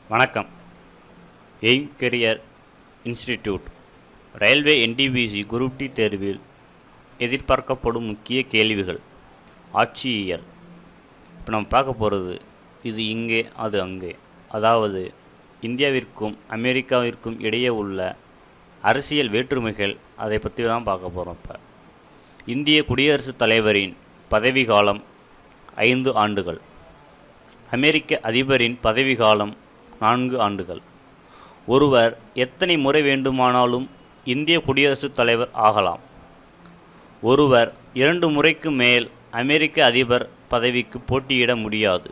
வணக்கம் Aim Career Institute railway NTPC group D தேர்வில் எதிர்பார்க்கப்படும் முக்கிய கேள்விகள் ஆட்சியியல் இப்போ நம்ம பார்க்க போகிறது இது இங்கே அது அங்கே அதாவது இந்தியாவிற்கும் அமெரிக்காவிற்கும் இடையே உள்ள அரசியல் வேற்றுமைகள் அதை பற்றி தான் பார்க்க போகிறோம் இப்போ இந்திய குடியரசுத் தலைவரின் பதவிக்காலம் ஐந்து ஆண்டுகள் அமெரிக்க அதிபரின் பதவிக்காலம் நான்கு ஆண்டுகள் ஒருவர் எத்தனை முறை வேண்டுமானாலும் இந்திய குடியரசுத் தலைவர் ஆகலாம் ஒருவர் இரண்டு முறைக்கு மேல் அமெரிக்க அதிபர் பதவிக்கு போட்டியிட முடியாது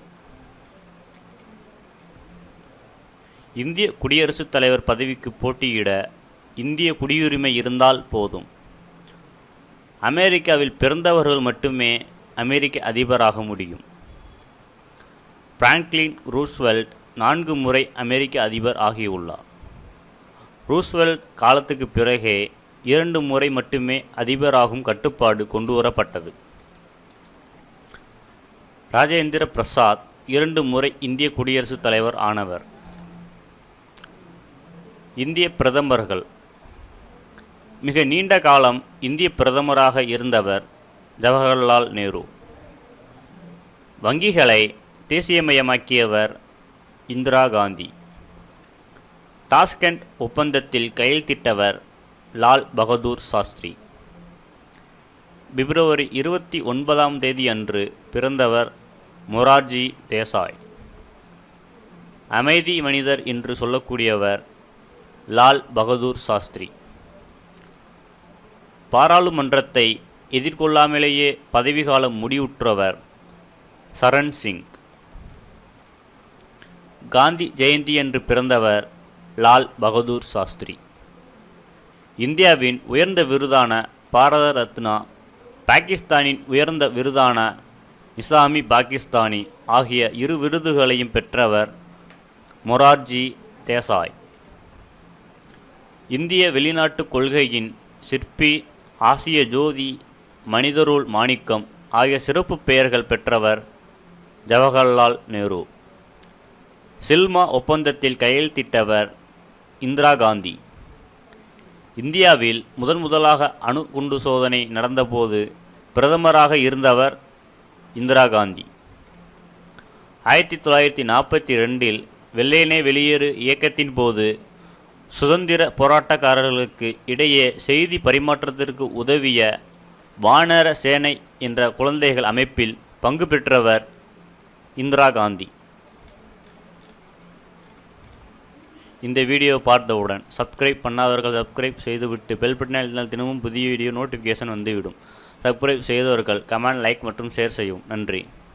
இந்திய குடியரசுத் தலைவர் பதவிக்கு போட்டியிட இந்திய குடியுரிமை இருந்தால் போதும் அமெரிக்காவில் பிறந்தவர்கள் மட்டுமே அமெரிக்க அதிபராக முடியும் பிராங்க்லின் ரூஸ்வெல்ட் நான்கு முறை அமெரிக்க அதிபர் ஆகியுள்ளார் ரூஸ்வெல்ட் காலத்துக்கு பிறகே இரண்டு முறை மட்டுமே அதிபராகும் கட்டுப்பாடு கொண்டுவரப்பட்டது ராஜேந்திர பிரசாத் இரண்டு முறை இந்திய குடியரசுத் தலைவர் ஆனவர் இந்திய பிரதமர்கள் மிக நீண்ட காலம் இந்திய பிரதமராக இருந்தவர் ஜவஹர்லால் நேரு வங்கிகளை தேசியமயமாக்கியவர் இந்திரா காந்தி தாஸ்கண்ட் ஒப்பந்தத்தில் கையெழுத்திட்டவர் லால் பகதூர் சாஸ்திரி பிப்ரவரி இருபத்தி ஒன்பதாம் தேதி அன்று பிறந்தவர் மொரார்ஜி தேசாய் அமைதி மனிதர் என்று சொல்லக்கூடியவர் லால் பகதூர் சாஸ்திரி பாராளுமன்றத்தை எதிர்கொள்ளாமலேயே பதவிக்காலம் முடிவுற்றவர் சரண் சிங் காந்தி ஜெயந்தி என்று பிறந்தவர் லால் பகதூர் சாஸ்திரி இந்தியாவின் உயர்ந்த விருதான பாரத ரத்னா பாகிஸ்தானின் உயர்ந்த விருதான நிசாமி பாகிஸ்தானி ஆகிய இரு விருதுகளையும் பெற்றவர் மொரார்ஜி தேசாய் இந்திய வெளிநாட்டு கொள்கையின் சிற்பி ஆசிய ஜோதி மனிதருள் மாணிக்கம் ஆகிய சிறப்பு பெயர்கள் பெற்றவர் ஜவஹர்லால் நேரு சில்மா ஒப்பந்தத்தில் கையெழுத்திட்டவர் இந்திரா காந்தி இந்தியாவில் முதன் முதலாக அணு குண்டு சோதனை நடந்தபோது பிரதமராக இருந்தவர் இந்திரா காந்தி ஆயிரத்தி தொள்ளாயிரத்தி நாற்பத்தி ரெண்டில் வெள்ளையனே வெளியேறு இயக்கத்தின் போது சுதந்திர போராட்டக்காரர்களுக்கு இடையே செய்தி பரிமாற்றத்திற்கு உதவிய வானர சேனை என்ற குழந்தைகள் அமைப்பில் பங்கு பெற்றவர் இந்திரா காந்தி இந்த வீடியோ பார்த்தவுடன் சப்ஸ்கிரைப் பண்ணாதவர்கள் சப்ஸ்கிரைப் செய்துவிட்டு பெல் பட்டனை அழுத்தினால் தினமும் புதிய வீடியோ நோட்டிஃபிகேஷன் வந்துவிடும் சப்ஸ்கிரைப் செய்தவர்கள் கமெண்ட் லைக் மற்றும் ஷேர் செய்யவும் நன்றி